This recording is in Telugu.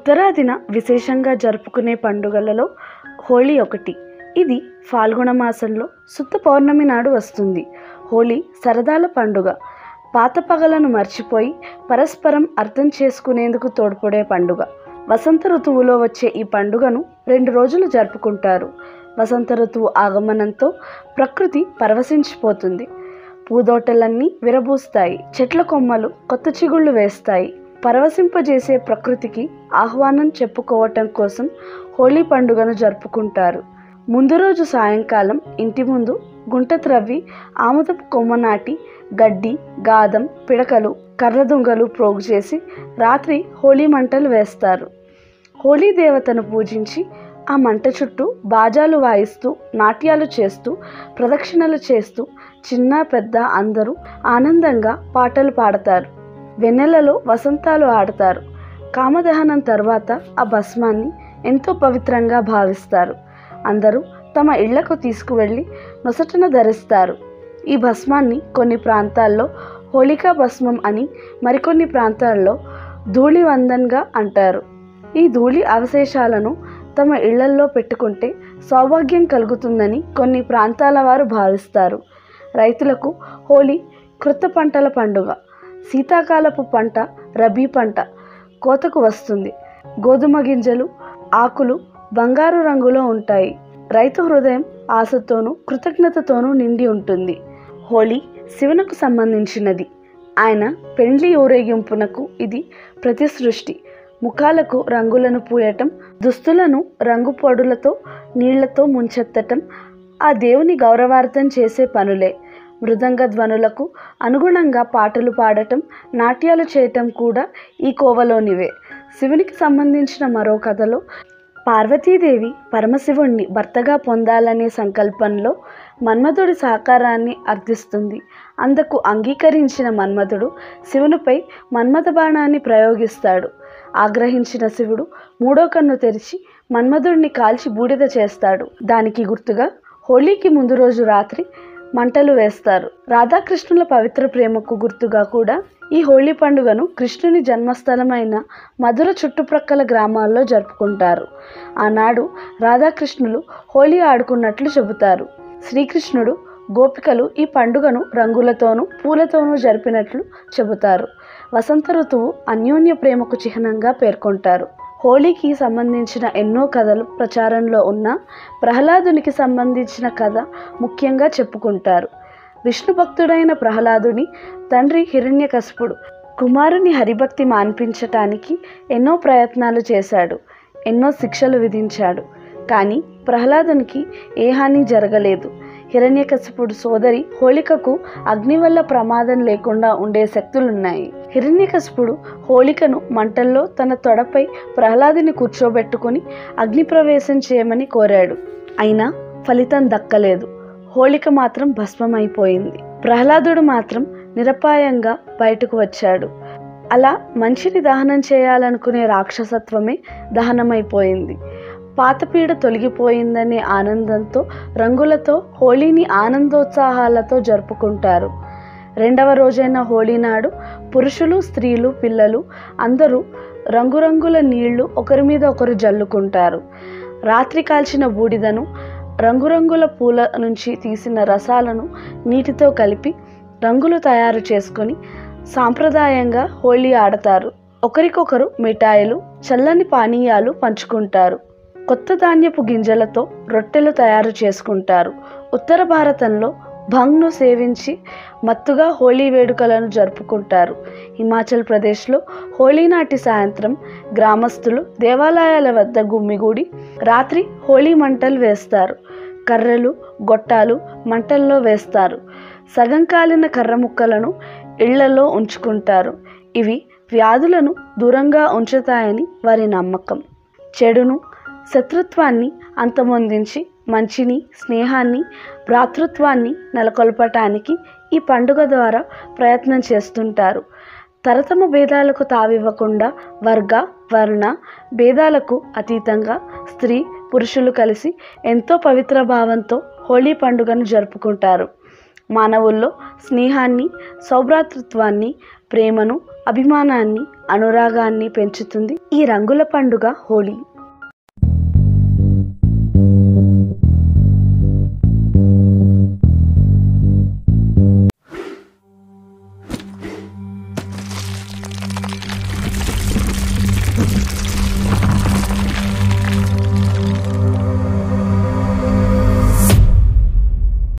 ఉత్తరాదిన విశేషంగా జరుపుకునే పండుగలలో హోళీ ఒకటి ఇది ఫాల్గుణ మాసంలో శుద్ధ పౌర్ణమి నాడు వస్తుంది హోళీ సరదాల పండుగ పాత పగలను మర్చిపోయి పరస్పరం అర్థం చేసుకునేందుకు తోడ్పడే పండుగ వసంత ఋతువులో వచ్చే ఈ పండుగను రెండు రోజులు జరుపుకుంటారు వసంత ఋతువు ఆగమనంతో ప్రకృతి పరవశించిపోతుంది పూదోటలన్నీ విరబూస్తాయి చెట్ల కొమ్మలు కొత్త చిగుళ్ళు వేస్తాయి పరవశింపజేసే ప్రకృతికి ఆహ్వానం చెప్పుకోవటం కోసం హోళీ పండుగను జరుపుకుంటారు ముందు రోజు సాయంకాలం ఇంటి ముందు గుంట త్రవ్వి ఆముదపు కొమ్మ నాటి గడ్డి గాదం పిడకలు కర్రదుంగలు ప్రోగు చేసి రాత్రి హోళీ మంటలు వేస్తారు హోళీ దేవతను పూజించి ఆ మంట చుట్టూ బాజాలు వాయిస్తూ నాట్యాలు చేస్తూ ప్రదక్షిణలు చేస్తూ చిన్న పెద్ద అందరూ ఆనందంగా పాటలు పాడతారు వెన్నెలలో వసంతాలు ఆడతారు కామదహనం తర్వాత ఆ భస్మాన్ని ఎంతో పవిత్రంగా భావిస్తారు అందరూ తమ ఇళ్లకు తీసుకువెళ్ళి నొసటన ధరిస్తారు ఈ భస్మాన్ని కొన్ని ప్రాంతాల్లో హోళికా భస్మం అని మరికొన్ని ప్రాంతాల్లో ధూళివందన్గా అంటారు ఈ ధూళి అవశేషాలను తమ ఇళ్లల్లో పెట్టుకుంటే సౌభాగ్యం కలుగుతుందని కొన్ని ప్రాంతాల వారు భావిస్తారు రైతులకు హోలీ కృత పంటల పండుగ శీతాకాలపు పంట రబీ పంట కోతకు వస్తుంది గోధుమ గింజలు ఆకులు బంగారు రంగులో ఉంటాయి రైతు హృదయం ఆశతోనూ కృతజ్ఞతతోనూ నిండి ఉంటుంది హోలీ శివునకు సంబంధించినది ఆయన పెండ్లి ఊరేగింపునకు ఇది ప్రతి సృష్టి ముఖాలకు రంగులను పూయటం దుస్తులను రంగు పొడులతో నీళ్లతో ముంచెత్తటం ఆ దేవుని గౌరవార్థం చేసే పనులే మృదంగ ధ్వనులకు అనుగుణంగా పాటలు పాడటం నాట్యాలు చేయటం కూడా ఈ కోవలోనివే శివునికి సంబంధించిన మరో కథలో పార్వతీదేవి పరమశివుణ్ణి భర్తగా పొందాలనే సంకల్పంలో మన్మధుడి సహకారాన్ని అర్థిస్తుంది అందుకు అంగీకరించిన మన్మధుడు శివునిపై మన్మథ బాణాన్ని ప్రయోగిస్తాడు ఆగ్రహించిన శివుడు మూడో కన్ను తెరిచి మన్మధుడిని కాల్చి బూడిద చేస్తాడు దానికి గుర్తుగా హోలీకి ముందు రోజు రాత్రి మంటలు వేస్తారు రాధాకృష్ణుల పవిత్ర ప్రేమకు గుర్తుగా కూడా ఈ హోళీ పండుగను కృష్ణుని జన్మస్థలమైన మధుర చుట్టుప్రక్కల గ్రామాల్లో జరుపుకుంటారు ఆనాడు రాధాకృష్ణులు హోళీ ఆడుకున్నట్లు చెబుతారు శ్రీకృష్ణుడు గోపికలు ఈ పండుగను రంగులతోనూ పూలతోనూ జరిపినట్లు చెబుతారు వసంత ఋతువు అన్యోన్య ప్రేమకు చిహ్నంగా పేర్కొంటారు హోళీకి సంబంధించిన ఎన్నో కథలు ప్రచారంలో ఉన్న ప్రహ్లాదునికి సంబంధించిన కథ ముఖ్యంగా చెప్పుకుంటారు విష్ణు భక్తుడైన ప్రహ్లాదుని తండ్రి హిరణ్యకశిపుడు కుమారుని హరిభక్తి మాన్పించటానికి ఎన్నో ప్రయత్నాలు చేశాడు ఎన్నో శిక్షలు విధించాడు కానీ ప్రహ్లాదునికి ఏ హాని జరగలేదు హిరణ్యకశిపుడు సోదరి హోళికకు అగ్ని వల్ల ప్రమాదం లేకుండా ఉండే శక్తులున్నాయి హిరణ్యకశిపుడు హోళికను మంటల్లో తన తొడపై ప్రహ్లాదుని కూర్చోబెట్టుకుని అగ్ని ప్రవేశం చేయమని కోరాడు అయినా ఫలితం దక్కలేదు హోళిక మాత్రం భస్మమైపోయింది ప్రహ్లాదుడు మాత్రం నిరపాయంగా బయటకు వచ్చాడు అలా మంచిని దహనం చేయాలనుకునే రాక్షసత్వమే దహనమైపోయింది పాతపీడ తొలగిపోయిందనే ఆనందంతో రంగులతో హోళీని ఆనందోత్సాహాలతో జరుపుకుంటారు రెండవ రోజైన హోళీ నాడు పురుషులు స్త్రీలు పిల్లలు అందరూ రంగురంగుల నీళ్లు ఒకరి మీద ఒకరు జల్లుకుంటారు రాత్రి కాల్చిన బూడిదను రంగురంగుల పూల నుంచి తీసిన రసాలను నీటితో కలిపి రంగులు తయారు చేసుకొని సాంప్రదాయంగా హోళీ ఆడతారు ఒకరికొకరు మిఠాయిలు చల్లని పానీయాలు పంచుకుంటారు కొత్త ధాన్యపు గింజలతో రొట్టెలు తయారు చేసుకుంటారు ఉత్తర భారతంలో భంగ్ను సేవించి మత్తుగా హోళీ వేడుకలను జరుపుకుంటారు హిమాచల్ ప్రదేశ్లో హోళీ నాటి సాయంత్రం గ్రామస్తులు దేవాలయాల వద్ద గుమ్మిగూడి రాత్రి హోళీ మంటలు వేస్తారు కర్రలు గొట్టాలు మంటల్లో వేస్తారు సగం కాలిన కర్ర ముక్కలను ఇళ్లలో ఉంచుకుంటారు ఇవి వ్యాధులను దూరంగా ఉంచుతాయని వారి నమ్మకం చెడును శత్రుత్వాన్ని అంతమొందించి మంచిని స్నేహాన్ని భ్రాతృత్వాన్ని నెలకొల్పటానికి ఈ పండుగ ద్వారా ప్రయత్నం చేస్తుంటారు తరతమ భేదాలకు తావివ్వకుండా వర్గ వర్ణ భేదాలకు అతీతంగా స్త్రీ పురుషులు కలిసి ఎంతో పవిత్ర భావంతో హోళీ పండుగను జరుపుకుంటారు మానవుల్లో స్నేహాన్ని సౌభ్రాతృత్వాన్ని ప్రేమను అభిమానాన్ని అనురాగాన్ని పెంచుతుంది ఈ రంగుల పండుగ హోలీ